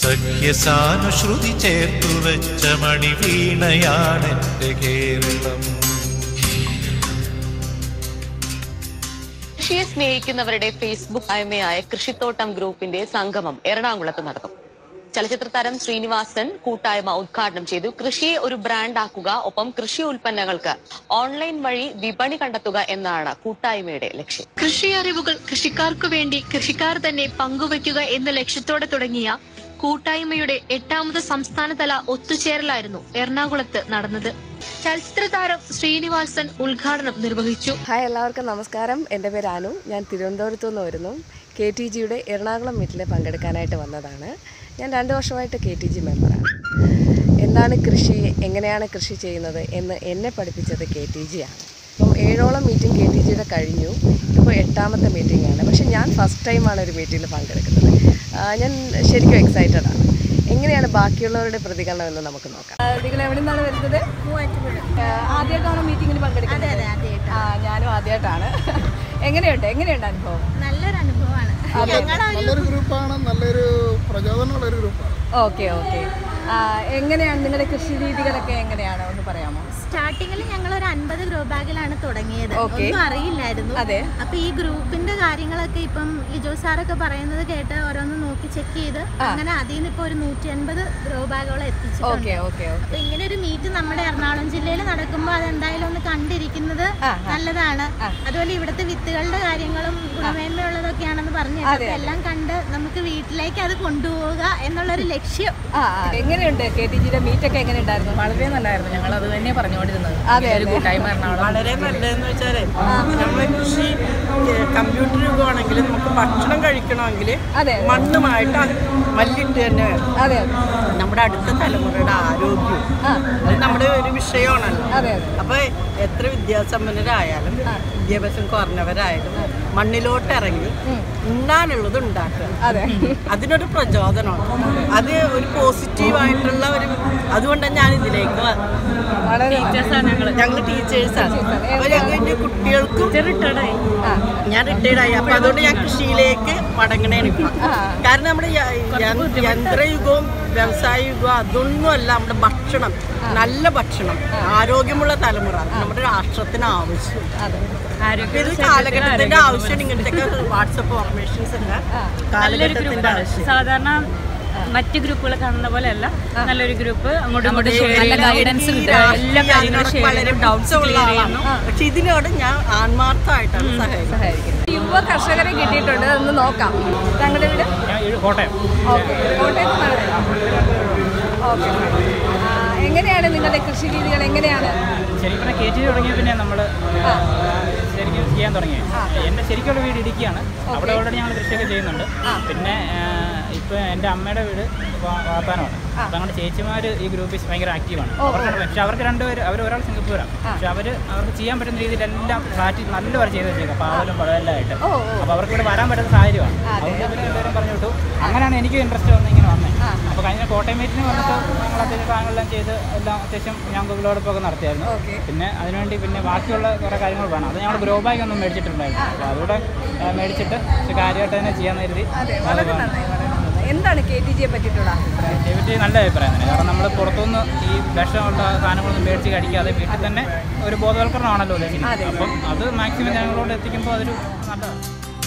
സഖ്യസാനുശ്രുതി ചേർത്തു വെച്ച മണിവീണയാണെന്റെ കേരളം കൃഷിയെ സ്നേഹിക്കുന്നവരുടെ ഫേസ്ബുക്ക് ആയ്മയായ കൃഷിത്തോട്ടം ഗ്രൂപ്പിന്റെ സംഗമം എറണാകുളത്ത് നടന്നു ചലച്ചിത്ര താരം ശ്രീനിവാസൻ കൂട്ടായ്മ ഉദ്ഘാടനം ചെയ്തു കൃഷിയെ ഒരു ബ്രാൻഡ് ആക്കുക ഒപ്പം കൃഷി ഉൽപ്പന്നങ്ങൾക്ക് ഓൺലൈൻ വഴി വിപണി കണ്ടെത്തുക എന്നാണ് കൂട്ടായ്മയുടെ ലക്ഷ്യം കൃഷി അറിവുകൾ കൃഷിക്കാർക്കു വേണ്ടി കൃഷിക്കാർ തന്നെ പങ്കുവയ്ക്കുക എന്ന ലക്ഷ്യത്തോടെ തുടങ്ങിയ കൂട്ടായ്മയുടെ എട്ടാമത് സംസ്ഥാനതല ഒത്തുചേരലായിരുന്നു എറണാകുളത്ത് നടന്നത് ചലച്ചിത്ര താരം ശ്രീനിവാസൻ ഉദ്ഘാടനം നിർവഹിച്ചു ഹായ് എല്ലാവർക്കും നമസ്കാരം എൻ്റെ പേര് അനു ഞാൻ തിരുവനന്തപുരത്തു നിന്ന് വരുന്നു കെ ടി ജിയുടെ എറണാകുളം മീറ്റിൽ പങ്കെടുക്കാനായിട്ട് വന്നതാണ് ഞാൻ രണ്ട് വർഷമായിട്ട് കെ ടി ജി മെമ്പറാണ് എന്താണ് കൃഷി എങ്ങനെയാണ് കൃഷി ചെയ്യുന്നത് എന്ന് എന്നെ പഠിപ്പിച്ചത് കെ ടി ജി ആണ് അപ്പം ഏഴോളം മീറ്റിംഗ് കെ ടി ജിയുടെ കഴിഞ്ഞു ഇപ്പോൾ എട്ടാമത്തെ മീറ്റിംഗ് ആണ് പക്ഷെ ഞാൻ ഫസ്റ്റ് ടൈമാണ് ഒരു മീറ്റിങ്ങിൽ പങ്കെടുക്കുന്നത് ആ, ഞാൻ ശരിക്കും എക്സൈറ്റഡ് ആണ് എങ്ങനെയാണ് ബാക്കിയുള്ളവരുടെ പ്രതികരണം എന്ന് നമുക്ക് നോക്കാം നിങ്ങൾ എവിടെ നിന്നാണ് വരുന്നത് ആദ്യമായിട്ടാണോ മീറ്റിങ്ങിന് പങ്കെടുക്കുന്നത് ആ ഞാനും ആദ്യമായിട്ടാണ് എങ്ങനെയുണ്ട് എങ്ങനെയുണ്ട് അനുഭവം നല്ലൊരു അനുഭവമാണ് നല്ലൊരു ഗ്രൂപ്പാണ് നല്ലൊരു പ്രചോദനമുള്ള ഒരു ഗ്രൂപ്പാണ് ഓക്കെ ഓക്കെ എങ്ങനെയാണ് നിങ്ങളുടെ കൃഷി രീതികളൊക്കെ എങ്ങനെയാണ് ഒന്ന് പറയാമോ സ്റ്റാർട്ടിങ്ങിൽ ഞങ്ങൾ ഒരു അൻപത് ഗ്രോ ബാഗിലാണ് തുടങ്ങിയത് Okay. ഒന്നും അറിയില്ലായിരുന്നു അതെ. അപ്പൊ ഈ ഗ്രൂപ്പിന്റെ കാര്യങ്ങളൊക്കെ ഇപ്പം ലിജോ സാറൊക്കെ പറയുന്നത് കേട്ട് ഓരോന്ന് നോക്കി ചെക്ക് ചെയ്ത് അങ്ങനെ അതിൽ നിന്ന് ഇപ്പൊ ഒരു നൂറ്റി അൻപത് ഗ്രോ ബാഗോളം എത്തിച്ചിട്ടുണ്ട് ഓക്കെ ഓക്കെ ഓക്കെ അപ്പൊ ഇങ്ങനെ ഒരു മീറ്റ് നമ്മുടെ എറണാകുളം ജില്ലയിൽ നടക്കുമ്പോൾ അതെന്തായാലും ഒന്ന് കണ്ടിരിക്കുന്നത് നല്ലതാണ് അതുപോലെ ഇവിടുത്തെ വിത്തുകളുടെ കാര്യങ്ങളും ഗുണമേന്മയുള്ളതൊക്കെയാണെന്ന് പറഞ്ഞു അപ്പൊ എല്ലാം കണ്ട് നമുക്ക് വീട്ടിലേക്ക് അത് കൊണ്ടുപോവുക എന്നുള്ളൊരു ലക്ഷ്യം ആ ആ, എങ്ങനെയുണ്ട് കെ ടി ജിയുടെ മീറ്റ് ഒക്കെ എങ്ങനെ ഉണ്ടായിരുന്നു വളരെ നല്ലതായിരുന്നു ഞങ്ങൾ അത് തന്നെ പറഞ്ഞുകൊണ്ടിരുന്നത് അതെ, ഒരു അതെ. കൂട്ടായ്മ എറണാകുളം വളരെ നല്ലതെന്ന് വെച്ചാല് നമ്മൾ കൃഷി കമ്പ്യൂട്ടർ യുഗമാണെങ്കിൽ നമുക്ക് ഭക്ഷണം കഴിക്കണമെങ്കിൽ അതെ. മണ്ണുമായിട്ട് മല്ലിട്ട് തന്നെ വേണം അതെ നമ്മുടെ അടുത്ത തലമുറയുടെ ആരോഗ്യം ആ അത് നമ്മുടെ ഒരു വിഷയമാണല്ലോ അതെ അതെ അപ്പൊ എത്ര വിദ്യാസമ്പന്നരായാലും വിദ്യാഭ്യാസം കുറഞ്ഞവരായാലും മണ്ണിലോട്ട് ഇറങ്ങി ഉണ്ണാനുള്ളത് ഉണ്ടാക്കുക അതെ അതിനൊരു പ്രചോദനമാണ് അത് ഒരു പോസിറ്റീവായിട്ടുള്ള ഒരു അതുകൊണ്ടാണ് ഞാൻ ഇതിലേക്ക് വ- വളരെ ഞങ്ങൾ ടീച്ചേഴ്സാണ് അപ്പൊ ഞങ്ങൾ കുട്ടികൾക്കും ആ ഞാൻ റിട്ടയർഡ് ആയി അപ്പൊ അതുകൊണ്ട് ഞാൻ കൃഷിയിലേക്ക് മടങ്ങണേണ് ഇപ്പൊ കാരണം നമ്മുടെ യ- യ- യന്ത്രയുഗവും വ്യവസായ യുഗവും അതൊന്നും അല്ല നമ്മുടെ ഭക്ഷണം നല്ല ഭക്ഷണം ആരോഗ്യമുള്ള തലമുറ അത് നമ്മുടെ രാഷ്ട്രത്തിന് ആവശ്യം ഇപ്പൊ ഇത് കാലഘട്ടത്തിന്റെ ആവശ്യം ഇങ്ങനത്തെ വാട്സപ്പ് ഫോർമേഷൻസ് അല്ല കാലഘട്ടത്തിന്റെ ആവശ്യം സാധാരണ മറ്റ് ഗ്രൂപ്പുകൾ കാണുന്ന പോലെയല്ല നല്ലൊരു ഗ്രൂപ്പ് അങ്ങോട്ടും ഇങ്ങോട്ടും ഷെയർ നല്ല ഗൈഡൻസ് എല്ലാ കാര്യങ്ങളും ഷെയർ വളരെ ഡൗട്ട്സ് ഉള്ള ആളാണ് പക്ഷെ ഇതിനോട് ഞാൻ ആത്മാർത്ഥമായിട്ടാണ് സഹായിക്കുന്നത് യുവ കർഷകരെ കിട്ടിയിട്ടുണ്ട് അതൊന്ന് നോക്കാം താങ്കളുടെ വീട് കോട്ടയം ഓക്കെ കോട്ടയത്ത് നിന്നാണ് ഓക്കെ എങ്ങനെയാണ് നിങ്ങളുടെ കൃഷി രീതികൾ എങ്ങനെയാണ് ശരിക്കും പറഞ്ഞാൽ കെ ടി തുടങ്ങിയ പിന്നെ നമ്മൾ ശരിക്കും ചെയ്യാൻ തുടങ്ങി എൻ്റെ ശരിക്കുള്ള വീട് ഇടുക്കിയാണ് അവിടെ ഓൾറെഡി ഞങ്ങൾ കൃഷിയൊക്കെ ചെയ്യുന്നുണ്ട് പിന്നെ ഇപ്പോൾ എൻ്റെ അമ്മയുടെ വീട് വാ- വാത്താനമാണ് അപ്പം ഞങ്ങളുടെ ചേച്ചിമാർ ഈ ഗ്രൂപ്പിൽ ഭയങ്കര ആക്റ്റീവാണ് അവർക്ക് പക്ഷെ അവർക്ക് രണ്ടുപേര് അവർ ഒരാൾ സിംഗപ്പൂരാണ് പക്ഷെ അവർ അവർക്ക് ചെയ്യാൻ പറ്റുന്ന രീതിയിലെല്ലാം ഫ്ലാറ്റ് നല്ലപോലെ ചെയ്ത് വെച്ചേക്കാം പാവലും പഴമെല്ലാം ആയിട്ട് അപ്പോൾ അവർക്ക് ഇവിടെ വരാൻ പറ്റുന്ന സാഹചര്യമാണ് അതുകൊണ്ട് ഇവർ രണ്ടുപേരും പറഞ്ഞു വിട്ടു അങ്ങനെയാണ് എനിക്ക് ഇൻട്രസ്റ്റ് വന്ന് ഇങ്ങനെ വന്നത് അപ്പോൾ കഴിഞ്ഞ കോട്ടയം മീറ്റിന് വന്നിട്ട് ഞങ്ങൾ അത്യാവശ്യം സാധനങ്ങളെല്ലാം ചെയ്ത് എല്ലാം അത്യാവശ്യം ഞാൻ ഗൂഗിളോടൊപ്പം നടത്തിയായിരുന്നു പിന്നെ അതിനുവേണ്ടി പിന്നെ ബാക്കിയുള്ള കുറേ കാര്യങ്ങൾ വേണം അത് ഞങ്ങൾ ഗ്രോ ബാഗ് ഒന്നും മേടിച്ചിട്ടുണ്ടായിരുന്നു അപ്പോൾ അതുകൂടെ ആ, മേടിച്ചിട്ട് പക്ഷെ കാര്യമായിട്ട് തന്നെ ചെയ്യാൻ കരുതി അത് വാങ്ങി. എന്താണ് കെ ടി ജിയെ പറ്റിയിട്ടുള്ള അഭിപ്രായം ഡേവിഡ് നല്ല അഭിപ്രായം തന്നെ കാരണം നമ്മൾ പുറത്തുനിന്ന് ഈ വിഷമുള്ള സാധനങ്ങളൊന്നും മേടിച്ച് കഴിക്കാതെ വീട്ടിൽ തന്നെ ഒരു ബോധവൽക്കരണമാണല്ലോ ഉദ്ദേശിക്കുന്നത് അപ്പം അത് മാക്സിമം ജനങ്ങളോട് എത്തിക്കുമ്പോൾ അതൊരു നല്ലതാണ്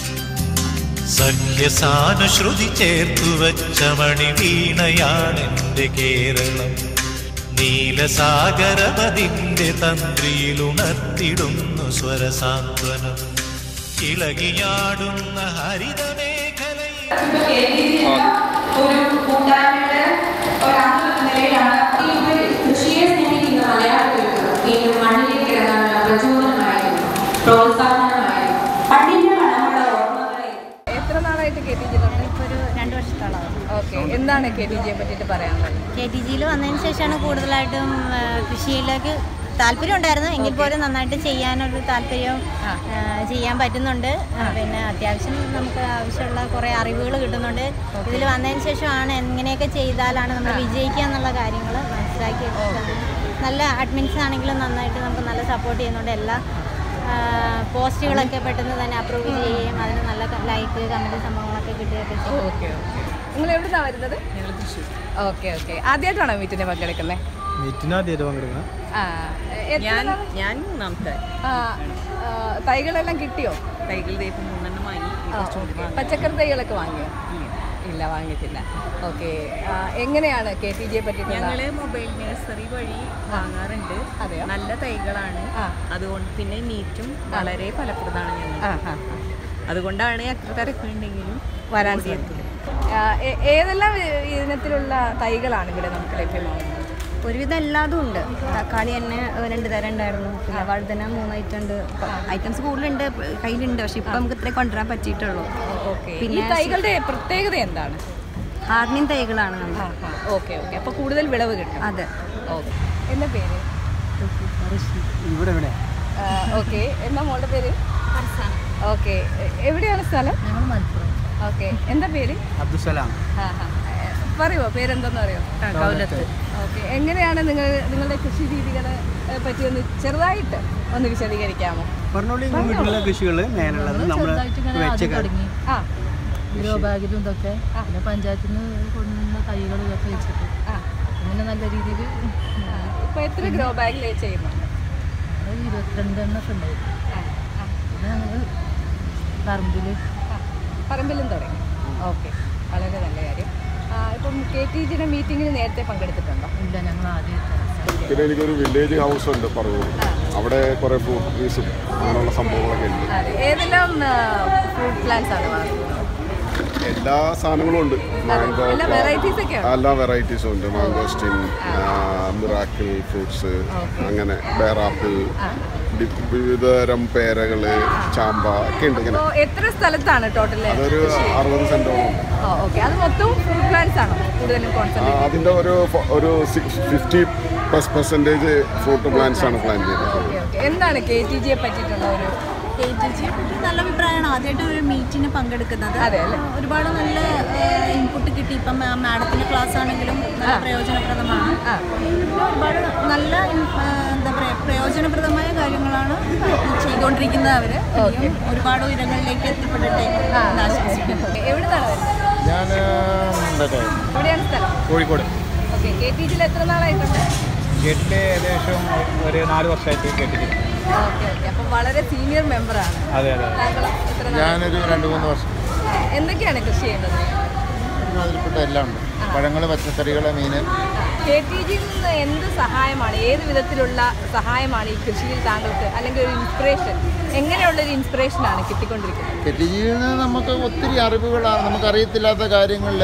സഖ്യസാനുശ്രുതി ചേർത്തു വച്ച മണിവീണയാണെന്റെ കേരളം നീലസാഗരപതിന്റെ തന്ത്രിയിലുണർത്തിടുന്നു സ്വരസാന്ത്വനം ഇളകിയാടുന്ന ഹരിതമേഖലയിൽ ഒരു കൂട്ടായ്മയുടെ ഒരാളുടെ നിലയിലാണ് ഈ ഒരു കൃഷിയെ സ്നേഹിക്കുന്ന മലയാളികൾക്ക് വീണ്ടും മണ്ണിലേക്ക് ഇറങ്ങാനുള്ള പ്രചോദനമായിരുന്നു പ്രോത്സാഹനമായിരുന്നു പണ്ടിന്റെ മണമുള്ള ഓർമ്മകളെ എത്ര നാളായിട്ട് കെ ടി ജി ഇപ്പോൾ ഒരു രണ്ട് വർഷത്തോളം ഓക്കെ എന്താണ് കെ ടി ജിയെ പറ്റിയിട്ട് പറയാനുള്ളത് കെ ടി ജിയിൽ വന്നതിന് ശേഷമാണ് കൂടുതലായിട്ടും ആ, കൃഷിയിലേക്ക് താല്പര്യം ഉണ്ടായിരുന്നു എങ്കിൽ പോലും നന്നായിട്ട് ചെയ്യാനൊരു താല്പര്യം ആ, ചെയ്യാൻ പറ്റുന്നുണ്ട് ആ, പിന്നെ അത്യാവശ്യം നമുക്ക് ആവശ്യമുള്ള കുറേ അറിവുകൾ കിട്ടുന്നുണ്ട് ഇതിൽ വന്നതിന് ശേഷമാണ് എങ്ങനെയൊക്കെ ചെയ്താലാണ് നമ്മൾ വിജയിക്കുക എന്നുള്ള കാര്യങ്ങൾ മനസ്സിലാക്കി എടുത്തത്. നല്ല അഡ്മിൻസ് ആണെങ്കിലും നന്നായിട്ട് നമുക്ക് നല്ല സപ്പോർട്ട് ചെയ്യുന്നുണ്ട് എല്ലാ ആ, പോസ്റ്റുകളൊക്കെ പെട്ടെന്ന് തന്നെ അപ്രൂവ് ചെയ്യുകയും അതിന് നല്ല ലൈക്ക് കമൻറ്റ് സംഭവങ്ങളൊക്കെ കിട്ടുകയൊക്കെ ചെയ്യും ഓക്കെ ഓക്കെ നിങ്ങൾ എവിടുന്നാണ് വരുന്നത് ഓക്കെ ഓക്കെ ആദ്യമായിട്ടാണോ മീറ്റിന് പങ്കെടുക്കുന്നത് മീറ്റിനാദ്യമായിട്ട് പങ്കെടുക്കണം ആ എത്ര ഞാൻ നാള്? ഞാൻ മൂന്നാമത്തെ ആ, ആ, തൈകളെല്ലാം കിട്ടിയോ തൈകൾ ദൈവം മൂന്നെണ്ണം വാങ്ങി ആ, ഓക്കേ. പച്ചക്കറി തൈകളൊക്കെ വാങ്ങിയോ ഇല്ല വാങ്ങിയിട്ടില്ല ഓക്കെ എങ്ങനെയാണ് കെ ടി ജിയെ പറ്റിയിട്ടുള്ള ഞങ്ങള് മൊബൈൽ നഴ്സറി വഴി വാങ്ങാറുണ്ട് അതെയോ? നല്ല തൈകളാണ് ആ. അതുകൊണ്ട് പിന്നെ നീറ്റും വളരെ ഫലപ്രദമാണ് ഞങ്ങൾ ആ ആ ആ. അതുകൊണ്ടാണ് എത്ര തിരക്കുണ്ടെങ്കിലും വരാൻ സാധിക്കും ആ, ഏ- ഏതെല്ലാം ഇ- ഇനത്തിലുള്ള തൈകളാണ് ഇവിടെ നമുക്ക് ലഭ്യമാകുന്നത് ഒരുവിധം എല്ലാതും ഉണ്ട് തക്കാളി തന്നെ ഏഹ്, രണ്ട് തരം ഉണ്ടായിരുന്നു പിന്നെ വഴുതന മൂന്ന് ഐറ്റം ഉണ്ട് ഐറ്റംസ് കൂടുതലുണ്ട് കയ്യിലുണ്ട് പക്ഷെ ഇപ്പം നമുക്ക് ഇത്രയും കൊണ്ടുവരാൻ പറ്റിയിട്ടുള്ളൂ ഓക്കെ ഈ പിന്നെ തൈകളുടെ പ്രത്യേകത എന്താണ് ഹാർണിൻ തൈകളാണ് നമ്മൾ ഓക്കെ ഓക്കെ അപ്പോൾ കൂടുതൽ വിളവ് കിട്ടും അതെ ഓക്കെ എന്താ പേര് ഇവിടെ ഇവിടെ ഓക്കെ എന്താ മോളുടെ പേര് ഓക്കെ എവിടെയാണ് സ്ഥലം ഓക്കെ എന്താ പേര് അബ്ദുസലാം ആ, ആ. ഏ, പറയുമോ പേരെന്തെന്ന് അറിയോ ഓക്കെ എങ്ങനെയാണ് നിങ്ങൾ നിങ്ങളുടെ കൃഷി രീതികളെ ഏ, പറ്റി ഒന്ന് ചെറുതായിട്ട് ഒന്ന് വിശദീകരിക്കാമോ പറഞ്ഞോളി വീട്ടിലെ കൃഷികൾ മേലുള്ളത് നമ്മൾ വെച്ച ആ ഗ്രോ ബാഗിലും ഇതൊക്കെ പിന്നെ പഞ്ചായത്തിൽ നിന്ന് കൊണ്ടുവന്ന തൈകൾ ഇതൊക്കെ വെച്ചിട്ട് ആ. അങ്ങനെ നല്ല രീതിയിൽ ഇപ്പൊ എത്ര ഗ്രോ ബാഗിൽ ചെയ്യുന്നുണ്ട് ഇരുപത്തിരണ്ടെണ്ണൊക്കെ ഉണ്ടായിരുന്നു പിന്നെ ഞങ്ങൾ പറമ്പിൽ പറമ്പിലും തുടങ്ങി ഓക്കെ വളരെ നല്ല കാര്യം ആ, ഇപ്പം കെ ടി ജിയുടെ മീറ്റിങ്ങിന് നേരത്തെ പങ്കെടുത്തിട്ടുണ്ടോ ഇല്ല ഞങ്ങൾ ആദ്യമായിട്ടാണ് പിന്നെ എനിക്കൊരു വില്ലേജ് ഹൗസ് ഉണ്ട് പറഞ്ഞു അവിടെ കുറെ ഫ്രൂട്ട് ട്രീസും അങ്ങനെയുള്ള സംഭവങ്ങളൊക്കെ ഉണ്ട് അതെ ഏതെല്ലാം ഫ്രൂട്ട് പ്ലാന്റ്സ് ആണ് വളർത്തുന്നത് എല്ലാ സാധനങ്ങളും ഉണ്ട് മാംഗോ എല്ലാ varieties ഒക്കെ ഉണ്ടോ? എല്ലാ വെറൈറ്റീസും ഉണ്ട് മാംഗോസ്റ്റിൻ മിറാക്കിൾ ഫ്രൂട്ട്സ് അങ്ങനെ ബേറാപ്പിൾ വിവിധ തരം പേരകള് ചാമ്പ ഒക്കെ ഉണ്ട് ഇങ്ങനെ അപ്പോൾ എത്ര സ്ഥലത്താണ് ടോട്ടൽ അതൊരു അറുപത് സെന്റോളം ഉണ്ട് ഓക്കെ അത് മൊത്തം ഫ്രൂട്ട് പ്ലാന്റ്സ് ആണോ കൂടുതലും ആ, കോൺസെൻട്രേറ്റ് അതിന്റെ ഒരു ഫ- ഒരു fifty plus percentage fruit plants ആണ് പ്ലാൻ ചെയ്തത് ഓക്കെ ഓക്കെ എന്താണ് കെ ടി ജിയെ പറ്റിയിട്ടുള്ള ഒരു കെ ടി ജിയെ പറ്റി നല്ല അഭിപ്രായമാണ് ആദ്യമായിട്ട് ഒരു മീറ്റിന് പങ്കെടുക്കുന്നത് അതെ അല്ലേ? ഒരുപാട് നല്ല ഇൻപുട്ട് കിട്ടി ഇപ്പം മാഡത്തിൻ്റെ ക്ലാസ് ആണെങ്കിലും നല്ല പ്രയോജനപ്രദമാണ് പിന്നെ ഒരുപാട് നല്ല ആ, എന്താ പറയുക പ്രയോജനപ്രദമായ കാര്യങ്ങളാണ് ചെയ്തുകൊണ്ടിരിക്കുന്നത് അവർ ഇനിയും ഒരുപാട് ഉയരങ്ങളിലേക്ക് എത്തിപ്പെടട്ടെ എന്ന് ആശംസിക്കുന്നു എവിടുന്നാണ് വരുന്നത് ഞാൻ എവിടെയാണ് സ്ഥലം കോഴിക്കോട് ഓക്കെ കെ ടി ജിയിൽ എത്ര നാളായിട്ടുണ്ട് ഗേറ്റിൽ ഏകദേശം ഒരു നാല് വർഷമായിട്ട് കേട്ടിട്ട് ഓക്കെ ഓക്കെ അപ്പം വളരെ സീനിയർ മെമ്പറാണ് അതെ അതെ താങ്കൾ എത്ര നാൾ ഞാനൊരു രണ്ട് മൂന്ന് വർഷം എന്തൊക്കെയാണ് കൃഷി ചെയ്യുന്നത് ഒരുമാതിരിപ്പെട്ട എല്ലാം ഉണ്ട് പഴങ്ങൾ പച്ചക്കറികൾ മീൻ കെ ടി ജിയിൽ നിന്ന് എന്ത് സഹായമാണ് ഏത് വിധത്തിലുള്ള സഹായമാണ് ഈ കൃഷിയിൽ താങ്കൾക്ക് അല്ലെങ്കിൽ ഒരു ഇൻസ്പിറേഷൻ എങ്ങനെയുള്ള ഒരു ഇൻസ്പിറേഷൻ ആണ് കിട്ടിക്കൊണ്ടിരിക്കുന്നത് കെറ്റിജിയിൽ നിന്ന് നമുക്ക് ഒത്തിരി അറിവുകളാണ് നമുക്കറിയത്തില്ലാത്ത കാര്യങ്ങളിൽ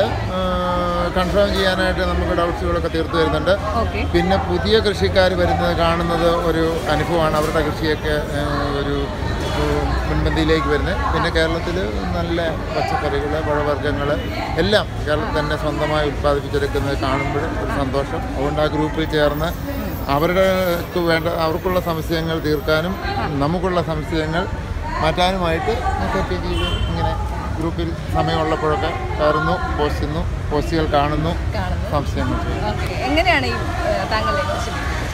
കൺഫേം ചെയ്യാനായിട്ട് നമുക്ക് ഡൗട്ട്സുകളൊക്കെ തീർത്തു തരുന്നുണ്ട് ഓക്കെ പിന്നെ പുതിയ കൃഷിക്കാർ വരുന്നത് കാണുന്നത് ഒരു അനുഭവമാണ് അവരുടെ കൃഷിയൊക്കെ ആ, ഒരു ഉം, മുൻപന്തിയിലേക്ക് വരുന്നത് പിന്നെ കേരളത്തിൽ നല്ല പച്ചക്കറികൾ പഴവർഗ്ഗങ്ങൾ എല്ലാം കേരളത്തിൽ തന്നെ സ്വന്തമായി ഉൽപ്പാദിപ്പിച്ചെടുക്കുന്നത് കാണുമ്പോൾ ഒരു സന്തോഷം അതുകൊണ്ട് ആ ഗ്രൂപ്പിൽ ചേർന്ന് അവരുടെ വേണ്ട അവർക്കുള്ള സംശയങ്ങൾ തീർക്കാനും നമുക്കുള്ള സംശയങ്ങൾ മാറ്റാനുമായിട്ട് കെ ടി ജിയിൽ ഇങ്ങനെ ഗ്രൂപ്പിൽ സമയമുള്ളപ്പോഴൊക്കെ കയറുന്നു പോസ്റ്റ് ചെയ്യുന്നു പോസ്റ്റുകൾ കാണുന്നു കാണുന്നു സംശയങ്ങൾ ചോദിക്കുന്നു. ഓക്കെ എങ്ങനെയാണ് ഈ ഏഹ്, താങ്കളുടെ കൃഷി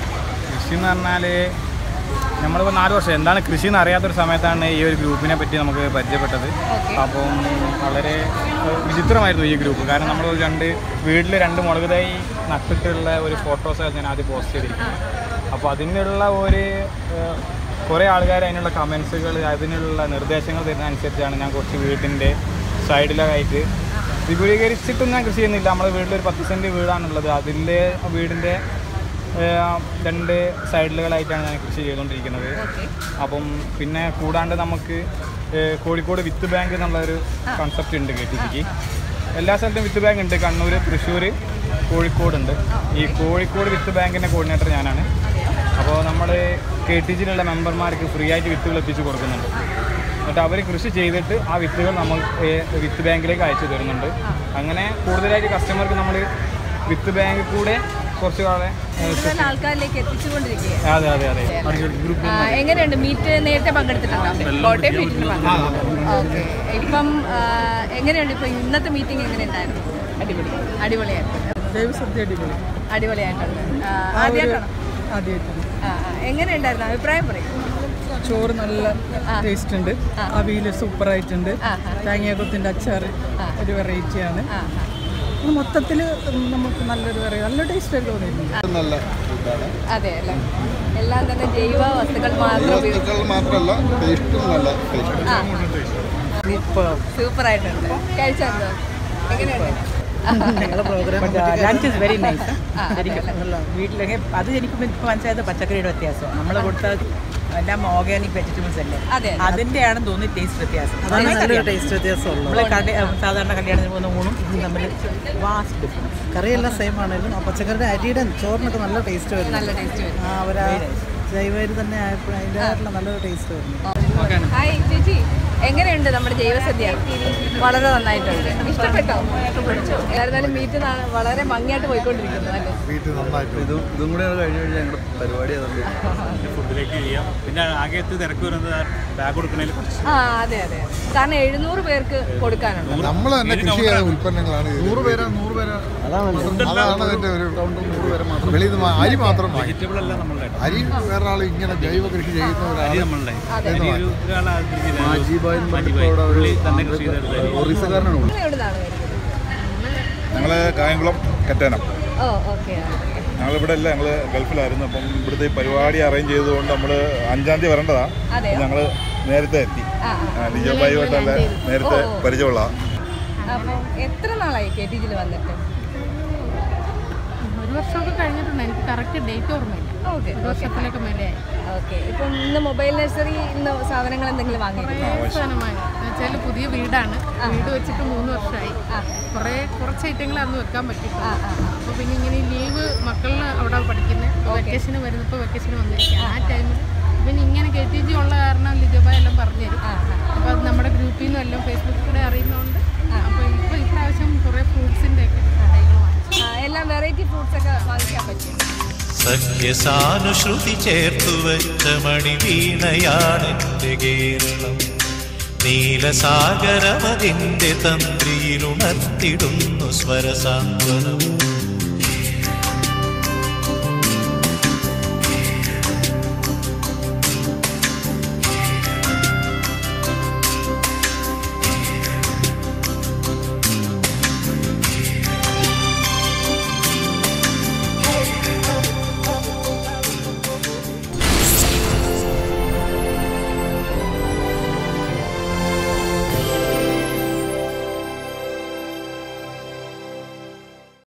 കൃഷി എന്ന് പറഞ്ഞാൽ നമ്മളിപ്പോൾ നാല് വർഷം എന്താണ് കൃഷി എന്ന് അറിയാത്തൊരു സമയത്താണ് ഈ ഒരു ഗ്രൂപ്പിനെ പറ്റി നമുക്ക് പരിചയപ്പെട്ടത് ഓക്കെ അപ്പം വളരെ ഏഹ്, വിചിത്രമായിരുന്നു ഈ ഗ്രൂപ്പ് കാരണം നമ്മൾ ഒരു രണ്ട് വീട്ടിൽ രണ്ട് മുളക് തൈ നട്ടിട്ടുള്ള ഒരു ഫോട്ടോസ് ഞാൻ ആദ്യം പോസ്റ്റ് ചെയ്തിരിക്കുന്നത് അപ്പോൾ അതിനുള്ള ഒരു ഏഹ്, കുറേ ആൾക്കാർ അതിനുള്ള കമൻസുകൾ അതിനുള്ള നിർദ്ദേശങ്ങൾ തരുന്ന അനുസരിച്ചാണ് ഞാൻ കുറച്ച് വീട്ടിൻ്റെ സൈഡിലായിട്ട് വിപുലീകരിച്ചിട്ടും ഞാൻ കൃഷി ചെയ്യുന്നില്ല നമ്മുടെ വീട്ടിലൊരു പത്ത് സെൻറ്റ് വീടാണുള്ളത് അതിൻ്റെ വീടിൻ്റെ ഏഹ്, രണ്ട് സൈഡിലുകളായിട്ടാണ് ഞാൻ കൃഷി ചെയ്തുകൊണ്ടിരിക്കുന്നത് ഓക്കെ അപ്പം പിന്നെ കൂടാണ്ട് നമുക്ക് ഏഹ്, കോഴിക്കോട് വിത്ത് ബാങ്ക് എന്നുള്ളൊരു കൺസെപ്റ്റ് ഉണ്ട് കെ ടി സിക്ക് എല്ലാ സ്ഥലത്തും വിത്ത് ബാങ്ക് ഉണ്ട് കണ്ണൂർ തൃശ്ശൂർ കോഴിക്കോടുണ്ട് ഈ കോഴിക്കോട് വിത്ത് ബാങ്കിൻ്റെ കോർഡിനേറ്റർ ഞാനാണ് അപ്പോൾ നമ്മൾ കെ ടി ജിയിലുള്ള മെമ്പർമാർക്ക് ഫ്രീ ആയിട്ട് വിത്തുകൾ എത്തിച്ച് കൊടുക്കുന്നുണ്ട് എന്നിട്ട് അവർ കൃഷി ചെയ്തിട്ട് ആ വിത്തുകൾ നമ്മൾ ഏഹ്, വിത്ത് ബാങ്കിലേക്ക് അയച്ചു തരുന്നുണ്ട് അങ്ങനെ കൂടുതലായിട്ട് കസ്റ്റമർക്ക് നമ്മൾ വിത്ത് ബാങ്ക് കൂടെ കുറച്ച് കാലം ഏഹ്, കൂടുതൽ ആൾക്കാരിലേക്ക് എത്തിച്ചുകൊണ്ടിരിക്കുകയാണ് അതെ അതെ അതെ ഗ്രൂപ്പ് ആ, എങ്ങനെയുണ്ട് മീറ്റ് നേരത്തെ പങ്കെടുത്തിട്ടുണ്ടോ കോട്ടയം മീറ്റിന് ഓക്കെ ഇപ്പം ആ, എങ്ങനെയുണ്ട് ഇപ്പം ഇന്നത്തെ മീറ്റിംഗ് എങ്ങനെയുണ്ടായിരുന്നു അടിപൊളി അടിപൊളിയായിരുന്നു ദൈവസത്യ അടിപൊളി അടിപൊളിയായിട്ടുണ്ട് ആ, ആദ്യമായിട്ടാണോ ആദ്യമായിട്ടാണ് ആ ആ. എങ്ങനെയുണ്ടായിരുന്നു അഭിപ്രായം പറയും ചോറ് നല്ല ടേസ്റ്റ് ഉണ്ട് അവിയൽ സൂപ്പർ ആയിട്ടുണ്ട് ആ, തേങ്ങാക്കൊത്തിൻ്റെ അച്ചാർ ഒരു വെറൈറ്റിയാണ് ആ ആ. മൊത്തത്തിൽ നമുക്ക് നല്ലൊരു പറയുക നല്ല ടേസ്റ്റ് ആയിട്ട് തോന്നിയിട്ടുണ്ട് നല്ല ഫുഡാണ് അതെ അല്ലേ എല്ലാം തന്നെ ജൈവ വസ്തുക്കൾ മാത്രം ഉപയോഗി- വസ്തുക്കൾ മാത്രമല്ല ടേസ്റ്റും നല്ല ടേസ്റ്റ് ആ. സൂപ്പർ ആയിട്ടുണ്ട് കഴിച്ചോ എങ്ങനെയുണ്ട് ഞങ്ങളുടെ programme lunch is very nice ആ, ശരിക്കും നല്ല വീട്ടിലൊക്കെ അത് എനിക്ക് ഇപ്പം മനസ്സിലായത് പച്ചക്കറിയുടെ വ്യത്യാസം നമ്മൾ കൊടുത്ത എല്ലാം ഓർഗാനിക് വെജിറ്റബിൾസ് അല്ലേ അതെ. അതിൻ്റെയാണ് തോന്നി ടേസ്റ്റ് വ്യത്യാസം അതാണ് നല്ലൊരു ടേസ്റ്റ് വ്യത്യാസമുള്ളത് നമ്മൾ കട സാധാരണ കല്യാണത്തിന് പോകുന്ന ഊണും ഇതും തമ്മിൽ വാസ്റ്റ് ഡിഫറൻസ് കറിയെല്ലാം സെയിം ആണെങ്കിലും ആ പച്ചക്കറിയുടെ അരിയുടെ ചോറിനൊക്കെ നല്ല ടേസ്റ്റ് വരുന്നു നല്ല ടേസ്റ്റ് വരും ആ അവരാ ജൈവരി തന്നെ ആയപ്പോൾ അതിൻ്റെതായിട്ടുള്ള നല്ലൊരു ടേസ്റ്റ് വരുന്നു ഹായ് ചേച്ചി എങ്ങനെയുണ്ട് നമ്മുടെ ജൈവസദ്യ വളരെ നന്നായിട്ടുണ്ട് ഇഷ്ടപ്പെട്ടോ എല്ലാവരും മീറ്റ് വളരെ ഭംഗിയായിട്ട് പോയിക്കൊണ്ടിരിക്കുന്നു അല്ലേ വീട്ടിൽ നന്നായിട്ട് ഇതും ഇതും കൂടെ കഴിഞ്ഞ് കഴിഞ്ഞാൽ ഞങ്ങളുടെ പരിപാടി അതുകൊണ്ട് ഫുഡിലേക്ക് ചെയ്യാം പിന്നെ ആകെ എത്തി തിരക്ക് വരുന്നത് ബാഗ് കൊടുക്കണതിൽ കുറച്ച് ആ അതെ അതെ കാരണം എഴുന്നൂറ് പേർക്ക് കൊടുക്കാനുണ്ട് നമ്മൾ തന്നെ കൃഷി ചെയ്ത ഉൽപ്പന്നങ്ങളാണ് ഇത്. നൂറ് പേരാ നൂറ് പേരാ അതാണ് അതാണ് അതിന്റെ ഒരു നൂറ് പേരെ മാത്രം വെളിയിൽ നിന്ന് അരി മാത്രം വാങ്ങി. വെജിറ്റബിൾ എല്ലാം നമ്മളുടെ അരി വേറെ ആൾ ഇങ്ങനെ ജൈവ കൃഷി അരി ചെയ്യുന്നവരാണ് നമ്മളുടെ അതെ. അരി ഒരു ഒരാൾ ആ കൃഷി ചെയ്തത്. മാജിബായ് എന്ന് മാജിബായ്. പറഞ്ഞിട്ട് അവിടെ ഒരു പുള്ളി തന്നെ കൃഷി ചെയ്തെടുത്ത ഒറീസക്കാരനാണ് നിങ്ങൾ എവിടുന്നാണ് വരുന്നത് ഞങ്ങൾ കായംകുളം കറ്റാനം ഓ ഓക്കെ ഞങ്ങളിവിടെ അല്ല ഞങ്ങൾ ഗൾഫിലായിരുന്നു അപ്പം ഇവിടുത്തെ ഈ പരിപാടി അറേഞ്ച് ചെയ്തുകൊണ്ട് നമ്മൾ അഞ്ചാം തീയതി വരേണ്ടതാണ് അതെയോ? ഞങ്ങൾ നേരത്തെ എത്തി ആ, ആ. ലിജോബായുമായിട്ടല്ല നേരത്തെ ഓ, ഓ. പരിചയമുള്ള അപ്പം എത്ര നാളായി കെ ടി ജിയിൽ വന്നിട്ട് ഒരു വർഷമൊക്കെ കഴിഞ്ഞിട്ടുണ്ട് എനിക്ക് കറക്റ്റ് ഡേറ്റ് ഓർമ്മയില്ല ഓക്കെ ഒരു വർഷത്തിലൊക്കെ മേലെയായി ഓക്കെ ഇപ്പം ഇന്ന് മൊബൈൽ നഴ്സറി ഇന്ന് സാധനങ്ങൾ എന്തെങ്കിലും വാങ്ങിയിട്ടുണ്ടോ കുറേ സാധനമായി എന്നുവെച്ചാൽ പുതിയ വീടാണ് വീട് വെച്ചിട്ട് മൂന്ന് വർഷമായി കുറേ കുറച്ച് ഐറ്റങ്ങൾ അന്ന് വെക്കാൻ പറ്റിയിട്ടുണ്ട് അപ്പോൾ പിന്നെ ഇങ്ങനെ ലീവ് മക്കളിന് അവിടെ പഠിക്കുന്നത് വെക്കേഷന് വരുന്നപ്പോൾ വെക്കേഷന് വന്നിരിക്കുക ആ ടൈമിൽ പിന്നെ ഇങ്ങനെ കെ ടി ജി ഉള്ള കാരണം ലിജോബായ് എല്ലാം പറഞ്ഞു തരും അപ്പോൾ അത് നമ്മുടെ ഗ്രൂപ്പിൽ നിന്നും എല്ലാം ഫേസ്ബുക്കിൽ കൂടെ അറിയുന്നതുകൊണ്ട് അപ്പോൾ ഇപ്പോൾ ഇപ്രാവശ്യം കുറേ ഫ്രൂട്ട്സിൻ്റെ ഒക്കെ കടകൾ വാങ്ങിച്ചു ആ, എല്ലാം വെറൈറ്റി ഫ്രൂട്ട്സ് ഒക്കെ വാങ്ങിക്കാൻ പറ്റും സഖ്യസാനുശ്രുതി ചേർത്തു വെച്ച മണിവീണയാണെന്റെ കേരളം നീലസാഗരമതിന്റെ തന്ത്രിയിലുണർത്തിടുന്നു സ്വരസാന്ത്വനം